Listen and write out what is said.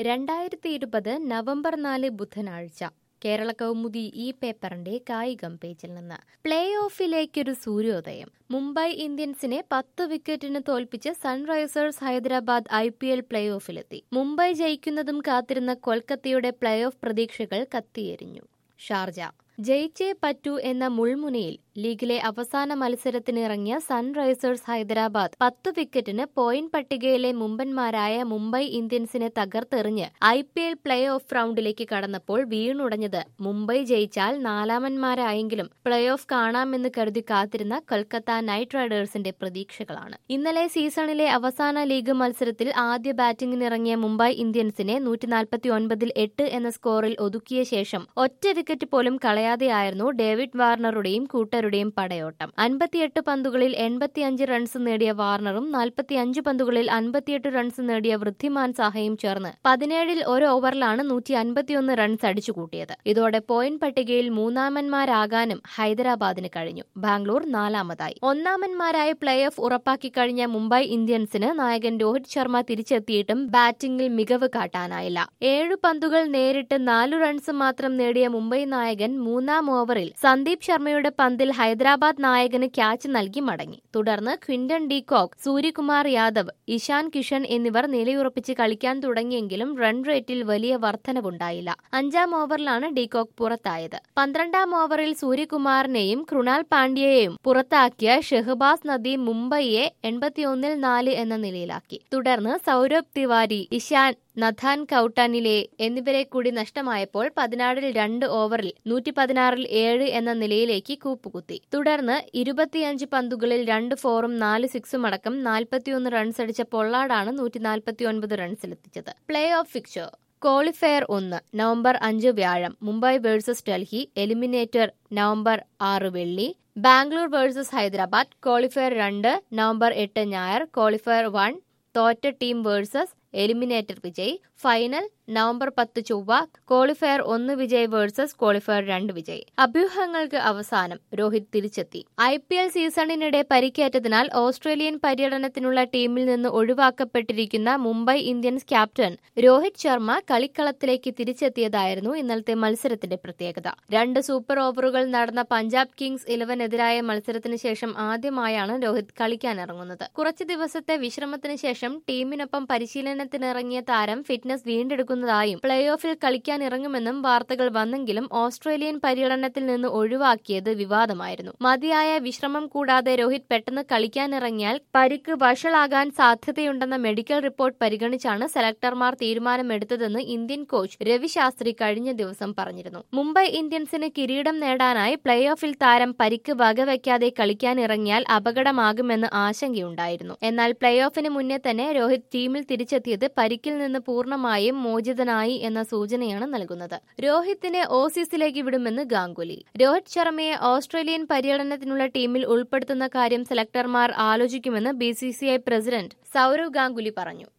രണ്ടായിരത്തി ഇരുപത് നവംബർ നാല് ബുധനാഴ്ച കേരള കൗമുദി ഈ പേപ്പറിന്റെ കായികം പേജിൽ നിന്ന് പ്ലേ ഓഫിലേക്കൊരു സൂര്യോദയം മുംബൈ ഇന്ത്യൻസിനെ പത്ത് വിക്കറ്റിന് തോൽപ്പിച്ച് Sunrisers Hyderabad I P L play ഓഫിലെത്തി മുംബൈ ജയിക്കുന്നതും കാത്തിരുന്ന കൊൽക്കത്തയുടെ പ്ലേ ഓഫ് പ്രതീക്ഷകൾ കത്തിയെരിഞ്ഞു ഷാർജ ജയിച്ചേ പറ്റൂ എന്ന മുൾമുനയിൽ ലീഗിലെ അവസാന മത്സരത്തിനിറങ്ങിയ സൺറൈസേഴ്സ് ഹൈദരാബാദ് പത്ത് വിക്കറ്റിന് പോയിന്റ് പട്ടികയിലെ മുമ്പന്മാരായ മുംബൈ ഇന്ത്യൻസിനെ തകർത്തെറിഞ്ഞ് I P L play off റൌണ്ടിലേക്ക് കടന്നപ്പോൾ വീണുടഞ്ഞത് മുംബൈ ജയിച്ചാൽ നാലാമന്മാരായെങ്കിലും പ്ലേ ഓഫ് കാണാമെന്ന് കരുതി കാത്തിരുന്ന കൊൽക്കത്ത നൈറ്റ് റൈഡേഴ്സിന്റെ പ്രതീക്ഷകളാണ് ഇന്നലെ സീസണിലെ അവസാന ലീഗ് മത്സരത്തിൽ ആദ്യ ബാറ്റിംഗിനിറങ്ങിയ മുംബൈ ഇന്ത്യൻസിനെ നൂറ്റി നാൽപ്പത്തി ഒൻപതിൽ എട്ട് എന്ന സ്കോറിൽ ഒതുക്കിയ ശേഷം ഒറ്റ വിക്കറ്റ് പോലും കളയാതെയായിരുന്നു ഡേവിഡ് വാർണറുടെയും കൂട്ടരുടെയും പടയോട്ടം അൻപത്തിയെട്ട് പന്തുകളിൽ എൺപത്തിയഞ്ച് റൺസ് നേടിയ വാർണറും നാൽപ്പത്തിയഞ്ച് പന്തുകളിൽ അൻപത്തിയെട്ട് റൺസ് നേടിയ വൃദ്ധിമാൻ സാഹയും ചേർന്ന് പതിനേഴിൽ ഒരു ഓവറിലാണ് നൂറ്റി അൻപത്തിയൊന്ന് റൺസ് അടിച്ചുകൂട്ടിയത് ഇതോടെ പോയിന്റ് പട്ടികയിൽ മൂന്നാമന്മാരാകാനും ഹൈദരാബാദിന് കഴിഞ്ഞു ബാംഗ്ലൂർ നാലാമതായി ഒന്നാമന്മാരായി പ്ലേ ഓഫ് ഉറപ്പാക്കി കഴിഞ്ഞ മുംബൈ ഇന്ത്യൻസിന് നായകൻ രോഹിത് ശർമ്മ തിരിച്ചെത്തിയിട്ടും ബാറ്റിംഗിൽ മികവ് കാട്ടാനായില്ല ഏഴു പന്തുകൾ നേരിട്ട് നാലു റൺസ് മാത്രം നേടിയ മുംബൈ നായകൻ മൂന്നാം ഓവറിൽ സന്ദീപ് ശർമ്മയുടെ പന്തിൽ ഹൈദരാബാദ് നായകന് ക്യാച്ച് നൽകി മടങ്ങി തുടർന്ന് ക്വിന്റൺ ഡീകോക്ക് സൂര്യകുമാർ യാദവ് ഇഷാൻ കിഷൻ എന്നിവർ നിലയുറപ്പിച്ച് കളിക്കാൻ തുടങ്ങിയെങ്കിലും റൺ റേറ്റിൽ വലിയ വർധനവുണ്ടായില്ല അഞ്ചാം ഓവറിലാണ് ഡീകോക്ക് പുറത്തായത് പന്ത്രണ്ടാം ഓവറിൽ സൂര്യകുമാറിനെയും കൃണാൽ പാണ്ഡ്യയെയും പുറത്താക്കിയ ഷെഹബാസ് നദീം മുംബൈയെ എൺപത്തിയൊന്നിൽ നാല് എന്ന നിലയിലാക്കി തുടർന്ന് സൗരഭ് തിവാരി ഇഷാൻ നഥാൻ കൌട്ടാനിലെ എന്നിവരെ കൂടി നഷ്ടമായപ്പോൾ പതിനാറിൽ രണ്ട് ഓവറിൽ നൂറ്റി പതിനാറിൽ ഏഴ് എന്ന നിലയിലേക്ക് കൂപ്പുകുത്തി തുടർന്ന് ഇരുപത്തിയഞ്ച് പന്തുകളിൽ രണ്ട് ഫോറും നാല് സിക്സും അടക്കം നാൽപ്പത്തിയൊന്ന് റൺസ് അടിച്ച പൊള്ളാടാണ് നൂറ്റി നാൽപ്പത്തിയൊൻപത് റൺസിലെത്തിച്ചത് പ്ലേ ഓഫ് ഫിക്ചർ ക്വാളിഫയർ ഒന്ന് നവംബർ അഞ്ച് വ്യാഴം Mumbai versus Delhi eliminator November ആറ് വെള്ളി ബാംഗ്ലൂർ വേഴ്സസ് ഹൈദരാബാദ് ക്വാളിഫയർ രണ്ട് നവംബർ എട്ട് ഞായർ ക്വാളിഫയർ വൺ തോറ്റ ടീം വേഴ്സസ് എലിമിനേറ്റർ വിജയ് ഫൈനൽ നവംബർ പത്ത് ചൊവ്വ ക്വാളിഫയർ ഒന്ന് വിജയ് വേഴ്സസ് ക്വാളിഫയർ രണ്ട് വിജയ് അഭ്യൂഹങ്ങൾക്ക് അവസാനം രോഹിത് തിരിച്ചെത്തി ഐ പി എൽ സീസണിനിടെ പരിക്കേറ്റതിനാൽ ഓസ്ട്രേലിയൻ പര്യടനത്തിനുള്ള ടീമിൽ നിന്ന് ഒഴിവാക്കപ്പെട്ടിരിക്കുന്ന മുംബൈ ഇന്ത്യൻസ് ക്യാപ്റ്റൻ രോഹിത് ശർമ്മ കളിക്കളത്തിലേക്ക് തിരിച്ചെത്തിയതായിരുന്നു ഇന്നലത്തെ മത്സരത്തിന്റെ പ്രത്യേകത രണ്ട് സൂപ്പർ ഓവറുകൾ നടന്ന പഞ്ചാബ് കിങ്സ് ഇലവനെതിരായ മത്സരത്തിന് ശേഷം ആദ്യമായാണ് രോഹിത് കളിക്കാനിറങ്ങുന്നത് കുറച്ചു ദിവസത്തെ വിശ്രമത്തിന് ശേഷം ടീമിനൊപ്പം പരിശീലനത്തിനിറങ്ങിയ താരം ഫിറ്റ്നസ് വീണ്ടെടുക്കുന്നതായും പ്ലേ ഓഫിൽ കളിക്കാനിറങ്ങുമെന്നും വാർത്തകൾ വന്നെങ്കിലും ഓസ്ട്രേലിയൻ പര്യടനത്തിൽ നിന്ന് ഒഴിവാക്കിയത് വിവാദമായിരുന്നു മതിയായ വിശ്രമം കൂടാതെ രോഹിത് പെട്ടെന്ന് കളിക്കാനിറങ്ങിയാൽ പരിക്ക് വഷളാകാൻ സാധ്യതയുണ്ടെന്ന മെഡിക്കൽ റിപ്പോർട്ട് പരിഗണിച്ചാണ് സെലക്ടർമാർ തീരുമാനമെടുത്തതെന്ന് ഇന്ത്യൻ കോച്ച് രവി ശാസ്ത്രി കഴിഞ്ഞ ദിവസം പറഞ്ഞിരുന്നു മുംബൈ ഇന്ത്യൻസിന് കിരീടം നേടാനായി പ്ലേ ഓഫിൽ താരം പരിക്ക് വകവയ്ക്കാതെ കളിക്കാനിറങ്ങിയാൽ അപകടമാകുമെന്ന് ആശങ്കയുണ്ടായിരുന്നു എന്നാൽ പ്ലേ ഓഫിന് മുന്നേ തന്നെ രോഹിത് ടീമിൽ തിരിച്ചെത്തിയത് പരിക്കിൽ നിന്ന് പൂർണ്ണമായും മോചിതനായി എന്ന സൂചനയാണ് നൽകുന്നത് രോഹിത്തിനെ ഓസീസിലേക്ക് വിടുമെന്ന് ഗാംഗുലി രോഹിത് ശർമ്മയെ ഓസ്ട്രേലിയൻ പര്യടനത്തിനുള്ള ടീമിൽ ഉൾപ്പെടുത്തുന്ന കാര്യം സെലക്ടർമാർ ആലോചിക്കുമെന്ന് ബി പ്രസിഡന്റ് സൌരവ് ഗാംഗുലി പറഞ്ഞു